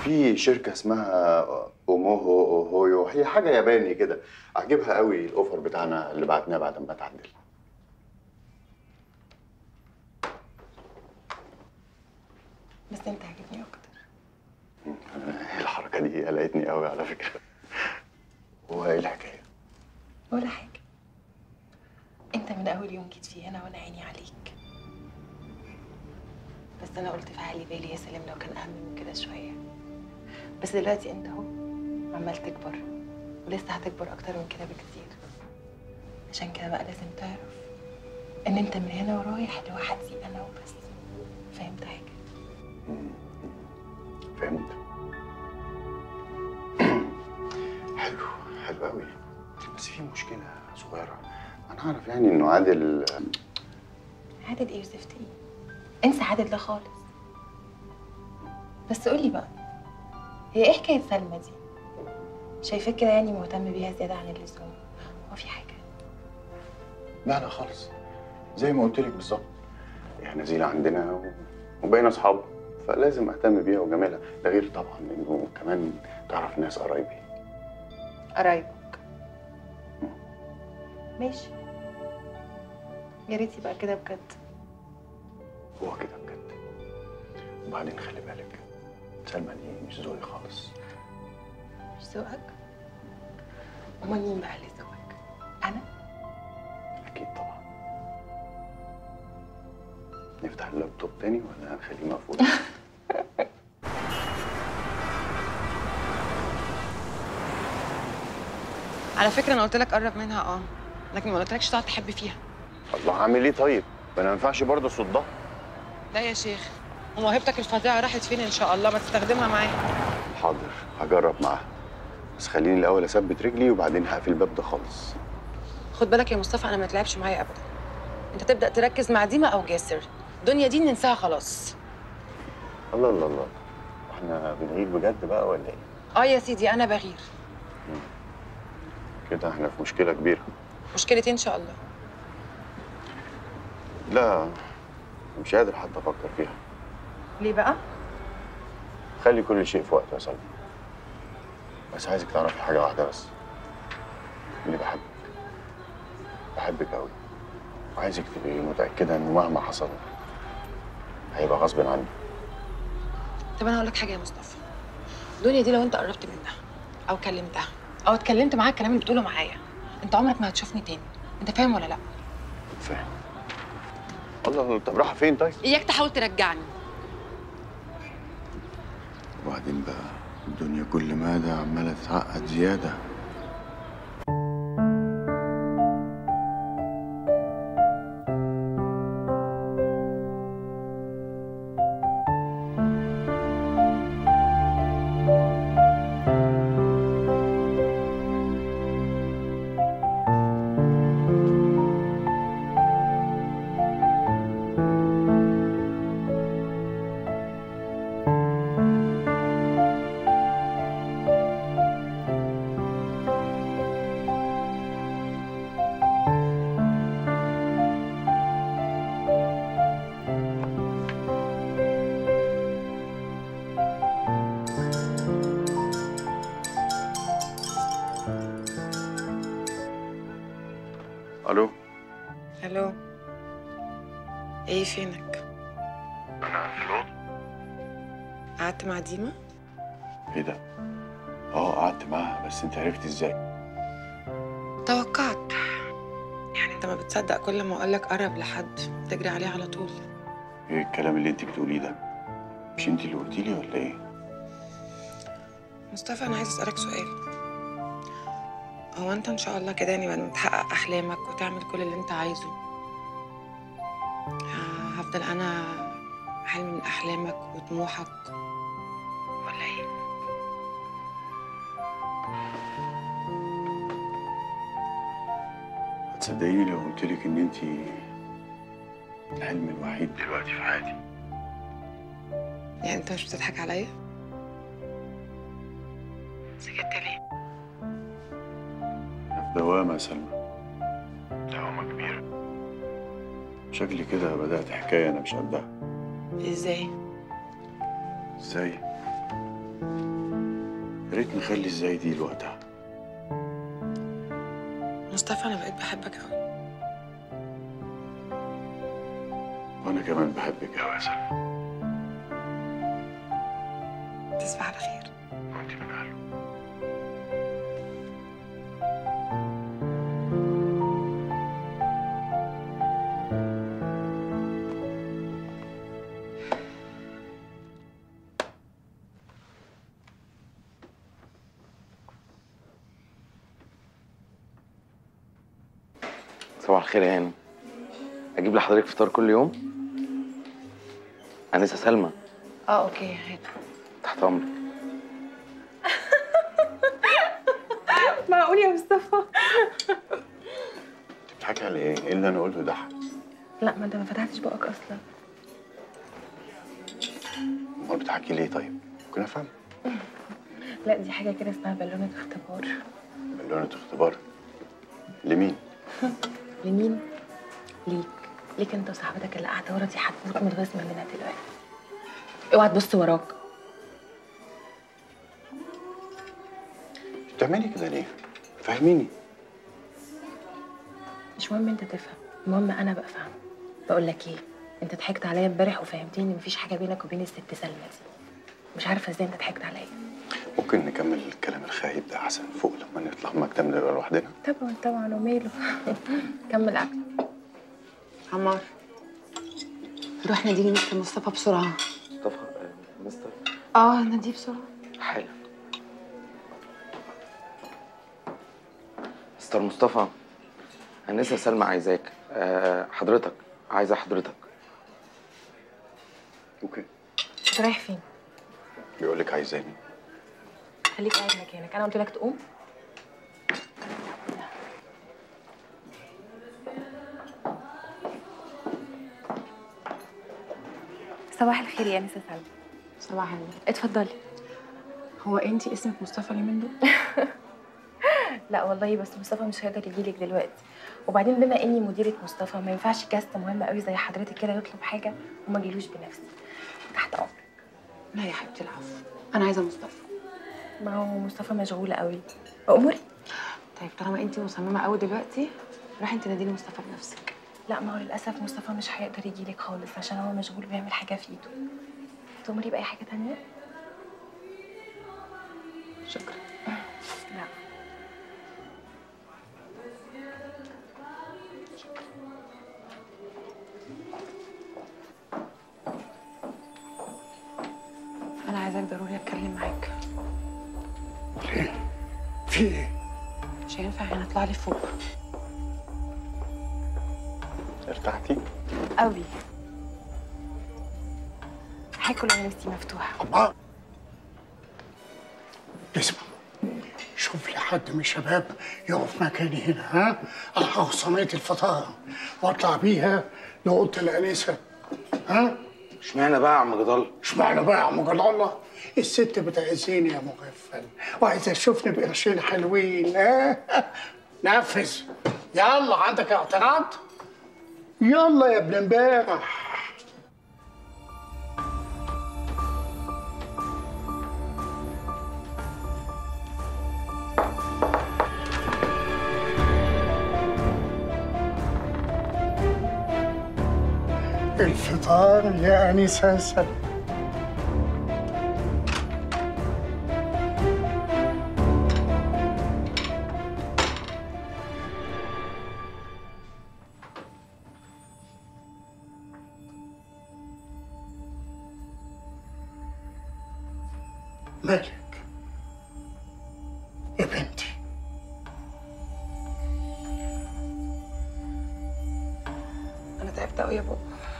في شركه اسمها اوموهو اوهويو هي حاجه ياباني كده عجبها قوي الاوفر بتاعنا اللي بعتناه بعد ما اتعدل بس انت عاجبني اكتر الحركه دي قلقتني قوي على فكره هو ايه الحكايه ولا حاجه انت من اول يوم جيت فيه هنا وانا عيني عليك بس انا قلت في عقلي بالي يا سلام لو كان اهم من كده شويه بس دلوقتي انت اهو عمال تكبر ولسه هتكبر اكتر من كده بكتير عشان كده بقى لازم تعرف ان انت من هنا ورايح لوحدي انا وبس فهمت حاجه فهمت حلو حلو قوي بس في مشكله صغيره انا اعرف يعني انه عادل عادل ايه وزفت ايه انسى عادل ده خالص بس قولي بقى هي ايه حكايه سلمى دي شايفاك كده يعني مهتم بيها زياده عن اللزوم هو في حاجه لا لا خالص زي ما قلت لك بالظبط هي نزيله عندنا و- وبقينا اصحاب فلازم اهتم بيها وجمالها ده غير طبعا انه كمان تعرف ناس قرايبي قرايبك ماشي يا ريت يبقى كده بجد هو كده بجد وبعدين خلي بالك سلمى دي مش ذوقي خالص مش ذوقك امال مين بقى اللي ذوقك انا اكيد طبعا نفتح اللابتوب تاني ولا نخليه مقفول على فكره انا قلت لك قرب منها اه لكن ما قلتلكش تقعد تحب فيها الله اعمل ايه طيب انا ما ينفعش برضه اصدها لا يا شيخ وموهبتك الفظيعه راحت فين ان شاء الله ما تستخدمها معايا حاضر هجرب معاها بس خليني الاول اثبت رجلي وبعدين هقفل الباب ده خالص خد بالك يا مصطفى انا ما تلعبش معايا ابدا انت تبدا تركز مع ديما او جاسر الدنيا دي ننساها خلاص الله الله الله احنا بنعيد بجد بقى ولا ايه اه يا سيدي انا بغير كده احنا في مشكله كبيره مشكلتي ان شاء الله لا مش قادر حتى افكر فيها ليه بقى خلي كل شيء في وقته يا سلمى بس عايزك تعرفي حاجه واحده بس اني بحبك بحبك قوي وعايزك تبقي متاكده انه مهما حصل هيبقى غصب عني طب انا هقول لك حاجه يا مصطفى الدنيا دي لو انت قربت منها او كلمتها او اتكلمت معاها الكلام اللي بتقوله معايا انت عمرك ما هتشوفني تاني انت فاهم ولا لا فاهم الله الله طب رايحه فين طيب اياك تحاول ترجعني وبعدين بقى الدنيا كل مدى عماله تتعقد زياده الو الو ايه فينك انا في الاوضه قعدت مع ديما ايه ده اه قعدت معاها بس انت عرفت ازاي توقعت يعني انت ما بتصدق كل ما اقول لك قرب لحد تجري عليه على طول ايه الكلام اللي انت بتقوليه ده مش انت اللي قلتي لي ولا ايه مصطفى انا عايز اسالك سؤال هو انت ان شاء الله كده يعني بعد ما تحقق احلامك وتعمل كل اللي انت عايزه ه- هفضل انا حلم من احلامك وطموحك ولا ايه هتصدقيني لو قلت لك ان انت الحلم الوحيد دلوقتي في حياتي يعني انت مش بتضحك عليا سكت ليه انا في دوامه يا سلمى دوامه كبيره شكلي كده بدات حكايه انا مش قدها ازاي ازاي يا ريت نخلي ازاي دي لوقتها مصطفى انا بقيت بحبك قوي وانا كمان بحبك قوي يا سلمى تصبح على خير وانت من اهله صباح الخير يا هانم اجيب لحضرتك فطار كل يوم انسه سلمى اه اوكي هات تحت امرك معقول يا مصطفى انت بتضحكي على ايه؟ ايه اللي انا قلته ده لا ما انت ما فتحتش بقك اصلا امال بتضحكي ليه طيب؟ ممكن افهم لا دي حاجه كده اسمها بالونه اختبار بالونة اختبار لمين؟ لمين ليك ليك انت وصاحبتك اللي قاعده ورا دي هتموت من الغيظ مننا دلوقتي اوعى تبص وراك بتعملي كده ليه؟ فهميني مش مهم انت تفهم المهم انا بقى فاهم بقول لك ايه انت ضحكت عليا امبارح وفهمتني ان مفيش حاجه بينك وبين الست سلمى دي مش عارفه ازاي انت ضحكت عليا ممكن نكمل الكلام الخايب ده احسن فوق لما نطلع المكتب نبقى لوحدنا طبعا طبعا وماله كمل اكل عمار روح ناديلي مستر مصطفى بسرعه مصطفى آه، مستر اه ناديه بسرعه حالا مستر مصطفى انسه سلمى عايزاك أه حضرتك عايزه حضرتك اوكي انت رايح فين بيقول لك عايزاني خليك قاعد مكانك انا قلت لك تقوم صباح الخير يا انسه سلمى صباح النور اتفضلي هو انت اسمك مصطفى اليومين دول لا والله بس مصطفى مش هيقدر يجيلك دلوقتي وبعدين بما اني مديره مصطفى ما ينفعش كاست مهم قوي زي حضرتك كده يطلب حاجه وما جيلوش بنفسي تحت امرك لا يا حبيبتي العفو انا عايزه مصطفى ما هو مصطفى مشغول قوي اموري طيب طالما انت مصممه قوي دلوقتي روحي انت ناديلي مصطفى بنفسك لا ما هو للاسف مصطفى مش هيقدر يجيلك خالص عشان هو مشغول بيعمل حاجه في ايده تأمري بأي حاجه تانية شكرا لا انا عايزاك ضروري اتكلم معاك ليه؟ في ايه؟ مش هينفع انا اطلع لي فوق ارتحتي؟ قوي هاكل وانا نفسي مفتوحه الله اسمع شوف لي حد من الشباب يقف مكاني هنا ها؟ احط صينية الفطار واطلع بيها لأوضة الأنسة ها؟ اشمعنى بقى يا عم جدال اشمعنى بقى يا عم جلال الله؟ الست بتعزيني يا مغفل وعايزة تشوفني بقرشين حلوين ها؟ نفذ يلا عندك اعتراض؟ يلا يا ابن امبارح الفطار يا أنسة سلمى مالك يا بنتي انا تعبت قوي يا بابا